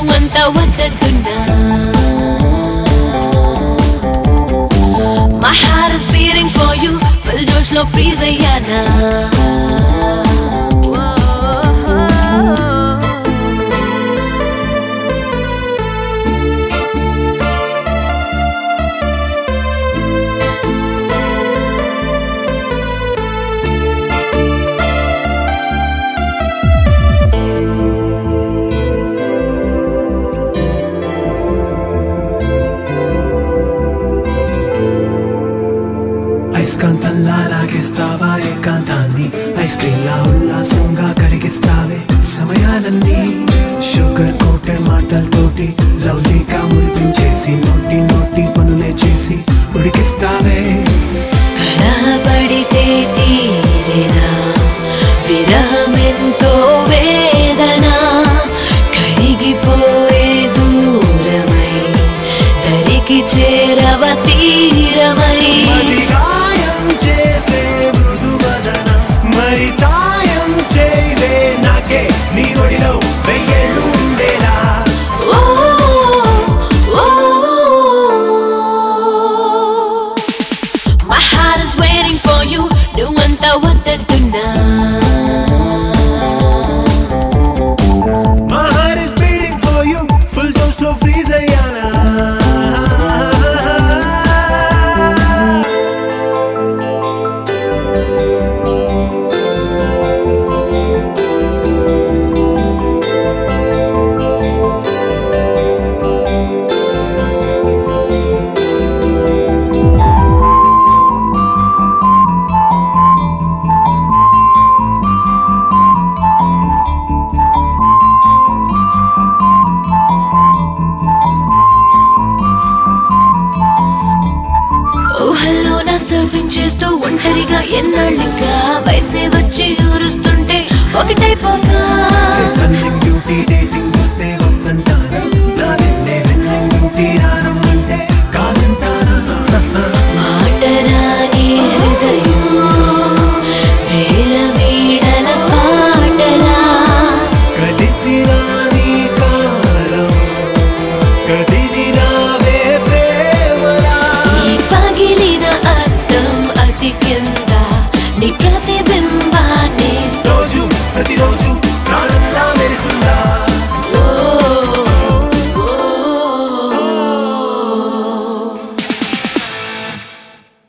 నువ్వంతా వద్దట్టున్నా My heart is beating for you full జోష్ లో ఫ్రీజ్ అయ్యానా ఐస్కాంతంలా లాగేస్తావా ఏకాంతాన్ని ఐస్ క్రీమ్ లా ఉల్లాసంగా కరిగిస్తావే సమయాలన్నీ షుగర్ కోటెడ్ మాటలతోటి లవ్లీగా మురిపించేసి నోటి నోటి పనులే చేసి ఉడికిస్తావే కలబడితే తీరేనా విరహమెంతో వేదన కరిగిపోయే దూరమై దరికి చేరవ తీరమై మరి గాయం చేసే మృదువదన మరి సాయం చేయవే నాకే నీ ఒడిలో వెయ్యేళ్ళు ఉండేలా ఓ, ఓ, My heart is waiting for you నువ్వంతా వద్దట్టున్నా My heart is beating for you full dose లో freeze అయ్యానా ఊహల్లో నా సర్ఫింగ్ చేస్తూ ఒంటరిగా ఎన్నాళ్ళింకా వయసే వచ్చి ఊరుస్తుంటే ఒకటైపోగా స్టన్నింగ్ బ్యూటీ డేటింగ్